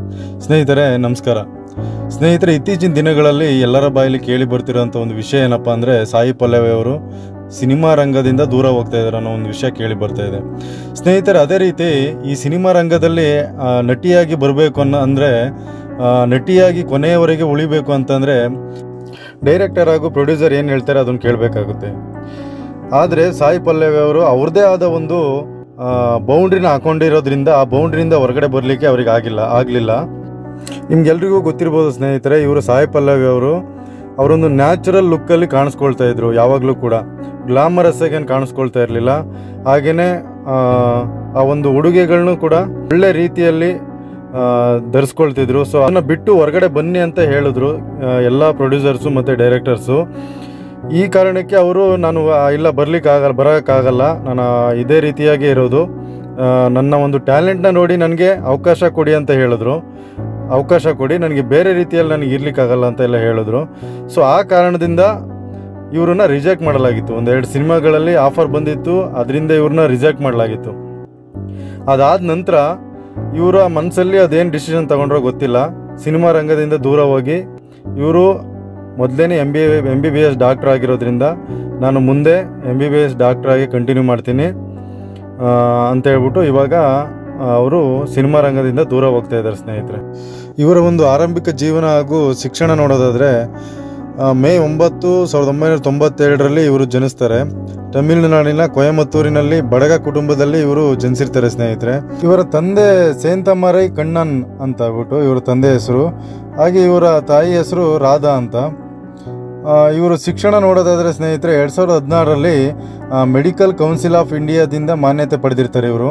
ಸ್ನೇಹಿತರೆ ನಮಸ್ಕಾರ ಸ್ನೇಹಿತರೆ ಇತ್ತೀಚಿನ ದಿನಗಳಲ್ಲಿ ಎಲ್ಲರ ಬಾಯಲ್ಲಿ ಕೇಳಿ ಬರ್ತಿರೋಂಥ ಒಂದು ವಿಷಯ ಏನಪ್ಪ ಅಂದರೆ ಸಾಯಿ ಪಲ್ಲವಿ ಅವರು ಸಿನಿಮಾ ರಂಗದಿಂದ ದೂರ ಹೋಗ್ತಾ ಇದ್ದಾರೆ ಅನ್ನೋ ಒಂದು ವಿಷಯ ಕೇಳಿ ಬರ್ತಾ ಇದೆ ಸ್ನೇಹಿತರೆ ಅದೇ ರೀತಿ ಈ ಸಿನಿಮಾ ರಂಗದಲ್ಲಿ ಆ, ನಟಿಯಾಗಿ ಬರಬೇಕು ಅನ್ನೋ ಅಂದರೆ ನಟಿಯಾಗಿ ಕೊನೆಯವರೆಗೆ ಉಳಿಬೇಕು ಅಂತಂದರೆ ಡೈರೆಕ್ಟರ್ ಹಾಗೂ ಪ್ರೊಡ್ಯೂಸರ್ ಏನು ಹೇಳ್ತಾರೆ ಅದನ್ನು ಕೇಳಬೇಕಾಗುತ್ತೆ ಆದರೆ ಸಾಯಿ ಪಲ್ಲವಿ ಅವರು ಅವ್ರದ್ದೇ ಆದ ಒಂದು ಬೌಂಡ್ರಿನ ಹಾಕೊಂಡಿರೋದ್ರಿಂದ ಆ ಬೌಂಡ್ರಿಯಿಂದ ಹೊರಗಡೆ ಬರಲಿಕ್ಕೆ ಅವ್ರಿಗೆ ಆಗಿಲ್ಲ ಆಗಲಿಲ್ಲ ನಿಮ್ಗೆಲ್ರಿಗೂ ಗೊತ್ತಿರ್ಬೋದು ಸ್ನೇಹಿತರೆ ಇವರು ಸಾಯಿ ಪಲ್ಲವಿ ಅವರು ಅವರೊಂದು ನ್ಯಾಚುರಲ್ ಲುಕ್ಕಲ್ಲಿ ಕಾಣಿಸ್ಕೊಳ್ತಾ ಇದ್ರು ಯಾವಾಗಲೂ ಕೂಡ ಗ್ಲಾಮರಸ್ ಆಗಿ ಏನು ಕಾಣಿಸ್ಕೊಳ್ತಾ ಇರಲಿಲ್ಲ ಹಾಗೆಯೇ ಆ ಒಂದು ಉಡುಗೆಗಳನ್ನೂ ಕೂಡ ಒಳ್ಳೆ ರೀತಿಯಲ್ಲಿ ಆ, ಧರಿಸ್ಕೊಳ್ತಿದ್ರು ಸೊ ಅದನ್ನು ಬಿಟ್ಟು ಹೊರಗಡೆ ಬನ್ನಿ ಅಂತ ಹೇಳಿದ್ರು ಎಲ್ಲ ಪ್ರೊಡ್ಯೂಸರ್ಸು ಮತ್ತು ಡೈರೆಕ್ಟರ್ಸು ಈ ಕಾರಣಕ್ಕೆ ಅವರು ನಾನು ಆ, ಇಲ್ಲ ಬರ್ಲಿಕ್ಕಾಗಲ್ಲ ಬರೋಕ್ಕಾಗಲ್ಲ ನಾನು ಇದೇ ರೀತಿಯಾಗಿ ಇರೋದು ಆ, ನನ್ನ ಒಂದು ಟ್ಯಾಲೆಂಟ್ನ ನೋಡಿ ನನಗೆ ಅವಕಾಶ ಕೊಡಿ ಅಂತ ಹೇಳಿದ್ರು ಅವಕಾಶ ಕೊಡಿ ನನಗೆ ಬೇರೆ ರೀತಿಯಲ್ಲಿ ನನಗೆ ಇರ್ಲಿಕ್ಕಾಗಲ್ಲ ಅಂತ ಎಲ್ಲ ಹೇಳಿದ್ರು ಸೊ ಆ ಕಾರಣದಿಂದ ಇವ್ರನ್ನ ರಿಜೆಕ್ಟ್ ಮಾಡಲಾಗಿತ್ತು ಒಂದೆರಡು ಸಿನಿಮಾಗಳಲ್ಲಿ ಆಫರ್ ಬಂದಿತ್ತು ಅದರಿಂದ ಇವ್ರನ್ನ ರಿಜೆಕ್ಟ್ ಮಾಡಲಾಗಿತ್ತು ಅದಾದ ನಂತರ ಇವರ ಮನಸ್ಸಲ್ಲಿ ಅದೇನು ಡಿಸಿಷನ್ ತಗೊಂಡ್ರೋ ಗೊತ್ತಿಲ್ಲ ಸಿನಿಮಾ ರಂಗದಿಂದ ದೂರ ಹೋಗಿ ಇವರು ಮೊದಲೇ M B M B B S doctor ಆಗಿರೋದ್ರಿಂದ ನಾನು ಮುಂದೆ M B B S doctor ಆಗಿ ಕಂಟಿನ್ಯೂ ಮಾಡ್ತೀನಿ ಆ, ಅಂತ ಹೇಳ್ಬಿಟ್ಟು ಇವಾಗ ಅವರು ಸಿನಿಮಾ ರಂಗದಿಂದ ದೂರ ಹೋಗ್ತಾ ಇದ್ದಾರೆ ಸ್ನೇಹಿತರೆ ಇವರ ಒಂದು ಆರಂಭಿಕ ಜೀವನ ಹಾಗೂ ಶಿಕ್ಷಣ ನೋಡೋದಾದರೆ ಆ, ಮೇ ಒಂಬತ್ತು ಸಾವಿರದ ಒಂಬೈನೂರ ತೊಂಬತ್ತೆರಡರಲ್ಲಿ ಇವರು ಜನಿಸ್ತಾರೆ ತಮಿಳುನಾಡಿನ ಕೊಯಮತ್ತೂರಿನಲ್ಲಿ ಬಡಗ ಕುಟುಂಬದಲ್ಲಿ ಇವರು ಜನಿಸಿರ್ತಾರೆ ಸ್ನೇಹಿತರೆ ಇವರ ತಂದೆ ಸೇಂತಮರೈ ಕಣ್ಣನ್ ಅಂತ ಹೇಳ್ಬಿಟ್ಟು ಇವರ ತಂದೆ ಹೆಸರು ಹಾಗೆ ಇವರ ತಾಯಿ ಹೆಸರು ರಾಧಾ ಅಂತ ಆ, ಇವರು ಶಿಕ್ಷಣ ನೋಡೋದಾದರೆ ಸ್ನೇಹಿತರೆ ಎರಡು ಸಾವಿರದ ಹದಿನಾರರಲ್ಲಿ ಮೆಡಿಕಲ್ ಕೌನ್ಸಿಲ್ ಆಫ್ ಇಂಡಿಯಾದಿಂದ ಮಾನ್ಯತೆ ಪಡೆದಿರ್ತಾರೆ ಇವರು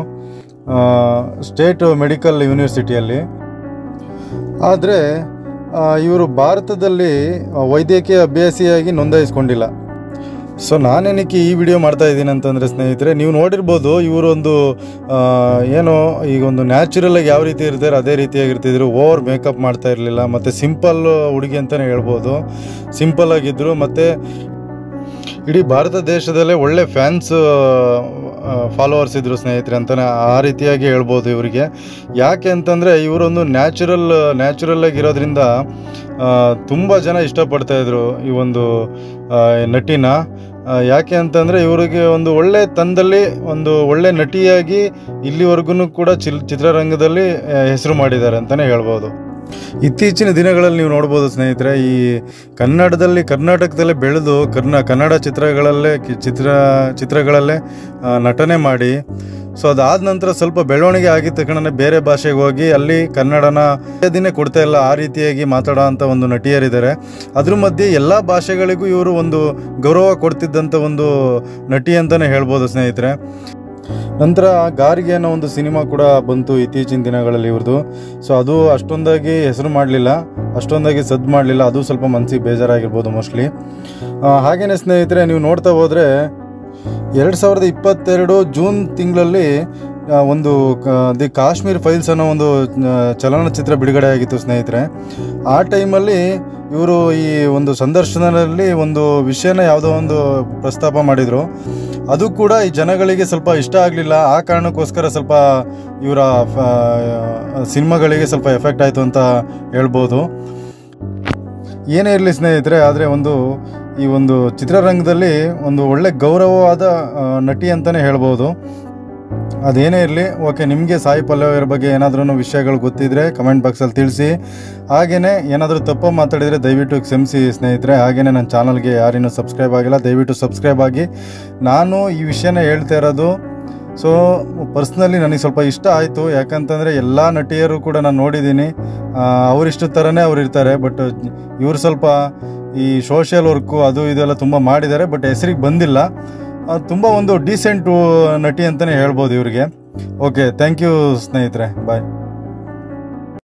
ಸ್ಟೇಟ್ ಮೆಡಿಕಲ್ ಯೂನಿವರ್ಸಿಟಿಯಲ್ಲಿ ಆದರೆ ಇವರು ಭಾರತದಲ್ಲಿ ಆ, ವೈದ್ಯಕೀಯ ಅಭ್ಯಾಸಿಯಾಗಿ ನೋಂದಾಯಿಸ್ಕೊಂಡಿಲ್ಲ ಸೊ ನಾನೇನಕ್ಕೆ ಈ ವಿಡಿಯೋ ಮಾಡ್ತಾ ಇದ್ದೀನಿ ಅಂತಂದರೆ ಸ್ನೇಹಿತರೆ ನೀವು ನೋಡಿರ್ಬೋದು ಇವರೊಂದು ಆ, ಏನೋ ಈಗ ಒಂದು ನ್ಯಾಚುರಲ್ ಆಗಿ ಯಾವ ರೀತಿ ಇರ್ತಾರೆ ಅದೇ ರೀತಿಯಾಗಿರ್ತಿದ್ರು ಓವರ್ ಮೇಕಪ್ ಮಾಡ್ತಾ ಇರಲಿಲ್ಲ ಮತ್ತು ಸಿಂಪಲ್ ಹುಡುಗಿ ಅಂತಲೇ ಹೇಳ್ಬೋದು ಸಿಂಪಲ್ ಆಗಿದ್ದರು ಮತ್ತು ಇಡೀ ಭಾರತ ದೇಶದಲ್ಲೇ ಒಳ್ಳೆ ಫ್ಯಾನ್ಸ್ ಫಾಲೋವರ್ಸ್ ಇದ್ರು ಸ್ನೇಹಿತರೆ ಅಂತಲೇ ಆ ರೀತಿಯಾಗಿ ಹೇಳ್ಬೋದು ಇವರಿಗೆ ಯಾಕೆ ಅಂತಂದರೆ ಇವರೊಂದು ನ್ಯಾಚುರಲ್ ನ್ಯಾಚುರಲ್ ಆಗಿರೋದ್ರಿಂದ ತುಂಬ ಜನ ಇಷ್ಟಪಡ್ತಾ ಇದ್ರು ಈ ಒಂದು ಆ, ನಟಿನ ಆ, ಯಾಕೆ ಅಂತಂದರೆ ಇವರಿಗೆ ಒಂದು ಒಳ್ಳೆ ತಂದಲ್ಲಿ ಒಂದು ಒಳ್ಳೆ ನಟಿಯಾಗಿ ಇಲ್ಲಿವರೆಗೂ ಕೂಡ ಚಿಲ್ ಚಿತ್ರರಂಗದಲ್ಲಿ ಹೆಸರು ಮಾಡಿದ್ದಾರೆ ಅಂತಲೇ ಹೇಳ್ಬೋದು ಇತ್ತೀಚಿನ ದಿನಗಳಲ್ಲಿ ನೀವು ನೋಡ್ಬೋದು ಸ್ನೇಹಿತರೆ ಈ ಕನ್ನಡದಲ್ಲಿ ಕರ್ನಾಟಕದಲ್ಲೇ ಬೆಳೆದು ಕರ್ನಾ ಕನ್ನಡ ಚಿತ್ರಗಳಲ್ಲೇ ಕಿ- ಚಿತ್ರ ಚಿತ್ರಗಳಲ್ಲೇ ಆ, ನಟನೆ ಮಾಡಿ ಸೊ ಅದಾದ ನಂತರ ಸ್ವಲ್ಪ ಬೆಳವಣಿಗೆ ಆಗಿದ ತಕ್ಷಣ ಬೇರೆ ಭಾಷೆಗೆ ಹೋಗಿ ಅಲ್ಲಿ ಕನ್ನಡನ ದಿನೇ ಕೊಡ್ತಾ ಇಲ್ಲ ಆ ರೀತಿಯಾಗಿ ಮಾತಾಡೋ ಅಂಥ ಒಂದು ನಟಿಯರಿದ್ದಾರೆ ಅದ್ರ ಮಧ್ಯೆ ಎಲ್ಲ ಭಾಷೆಗಳಿಗೂ ಇವರು ಒಂದು ಗೌರವ ಕೊಡ್ತಿದ್ದಂಥ ಒಂದು ನಟಿ ಅಂತಲೇ ಹೇಳ್ಬೋದು ಸ್ನೇಹಿತರೆ ನಂತರ ಗಾರಿಗೆ ಅನ್ನೋ ಒಂದು ಸಿನಿಮಾ ಕೂಡ ಬಂತು ಇತ್ತೀಚಿನ ದಿನಗಳಲ್ಲಿ ಇವ್ರದ್ದು ಸೊ ಅದು ಅಷ್ಟೊಂದಾಗಿ ಹೆಸರು ಮಾಡಲಿಲ್ಲ ಅಷ್ಟೊಂದಾಗಿ ಸದ್ದು ಮಾಡಲಿಲ್ಲ ಅದು ಸ್ವಲ್ಪ ಮನಸ್ಸಿಗೆ ಬೇಜಾರಾಗಿರ್ಬೋದು ಮೋಸ್ಟ್ಲಿ ಹಾಗೆಯೇ ಸ್ನೇಹಿತರೆ ನೀವು ನೋಡ್ತಾ ಹೋದರೆ ಎರಡು ಸಾವಿರದ ಇಪ್ಪತ್ತೆರಡು ಜೂನ್ ತಿಂಗಳಲ್ಲಿ ಆ, ಒಂದು ಕ- ದಿ ಕಾಶ್ಮೀರ್ ಫೈಲ್ಸ್ ಅನ್ನೋ ಒಂದು ಆ, ಚಲನಚಿತ್ರ ಬಿಡುಗಡೆ ಆಗಿತ್ತು ಸ್ನೇಹಿತರೆ ಆ ಟೈಮಲ್ಲಿ ಇವರು ಈ ಒಂದು ಸಂದರ್ಶನದಲ್ಲಿ ಒಂದು ವಿಷಯನ ಯಾವುದೋ ಒಂದು ಪ್ರಸ್ತಾಪ ಮಾಡಿದರು ಅದು ಕೂಡ ಈ ಜನಗಳಿಗೆ ಸ್ವಲ್ಪ ಇಷ್ಟ ಆಗಲಿಲ್ಲ ಆ ಕಾರಣಕ್ಕೋಸ್ಕರ ಸ್ವಲ್ಪ ಇವರ ಸಿನಿಮಾಗಳಿಗೆ ಸ್ವಲ್ಪ ಎಫೆಕ್ಟ್ ಆಯಿತು ಅಂತ ಹೇಳ್ಬೋದು ಏನೇ ಇರಲಿ ಸ್ನೇಹಿತರೆ ಆದರೆ ಒಂದು ಈ ಒಂದು ಚಿತ್ರರಂಗದಲ್ಲಿ ಒಂದು ಒಳ್ಳೆ ಗೌರವವಾದ ಆ, ನಟಿ ಅಂತಲೇ ಹೇಳ್ಬೋದು ಅದೇನೇ ಇರಲಿ ಓಕೆ ನಿಮಗೆ ಸಾಯಿ ಪಲ್ಲವಿಯರ ಬಗ್ಗೆ ಏನಾದ್ರೂ ವಿಷಯಗಳು ಗೊತ್ತಿದ್ರೆ ಕಮೆಂಟ್ ಬಾಕ್ಸಲ್ಲಿ ತಿಳಿಸಿ ಹಾಗೆಯೇ ಏನಾದರೂ ತಪ್ಪು ಮಾತಾಡಿದರೆ ದಯವಿಟ್ಟು ಕ್ಷಮಿಸಿ ಸ್ನೇಹಿತರೆ ಹಾಗೆಯೇ ನನ್ನ ಚಾನಲ್ಗೆ ಯಾರೇನೂ ಸಬ್ಸ್ಕ್ರೈಬ್ ಆಗಿಲ್ಲ ದಯವಿಟ್ಟು ಸಬ್ಸ್ಕ್ರೈಬ್ ಆಗಿ ನಾನು ಈ ವಿಷಯನ ಹೇಳ್ತಾ ಇರೋದು ಸೊ ಪರ್ಸ್ನಲಿ ನನಗೆ ಸ್ವಲ್ಪ ಇಷ್ಟ ಆಯಿತು ಯಾಕಂತಂದರೆ ಎಲ್ಲ ನಟಿಯರು ಕೂಡ ನಾನು ನೋಡಿದ್ದೀನಿ ಅವರಿಷ್ಟ ಥರನೇ ಅವ್ರು ಇರ್ತಾರೆ ಬಟ್ ಇವರು ಸ್ವಲ್ಪ ಈ ಸೋಷಿಯಲ್ ವರ್ಕು ಅದು ಇದೆಲ್ಲ ತುಂಬ ಮಾಡಿದ್ದಾರೆ ಬಟ್ ಹೆಸರಿಗೆ ಬಂದಿಲ್ಲ ತುಂಬ ಒಂದು ಡೀಸೆಂಟ್ ನಟಿ ಅಂತಲೇ ಹೇಳ್ಬೋದು ಇವರಿಗೆ ಓಕೆ ಥ್ಯಾಂಕ್ ಯು ಸ್ನೇಹಿತರೆ ಬಾಯ್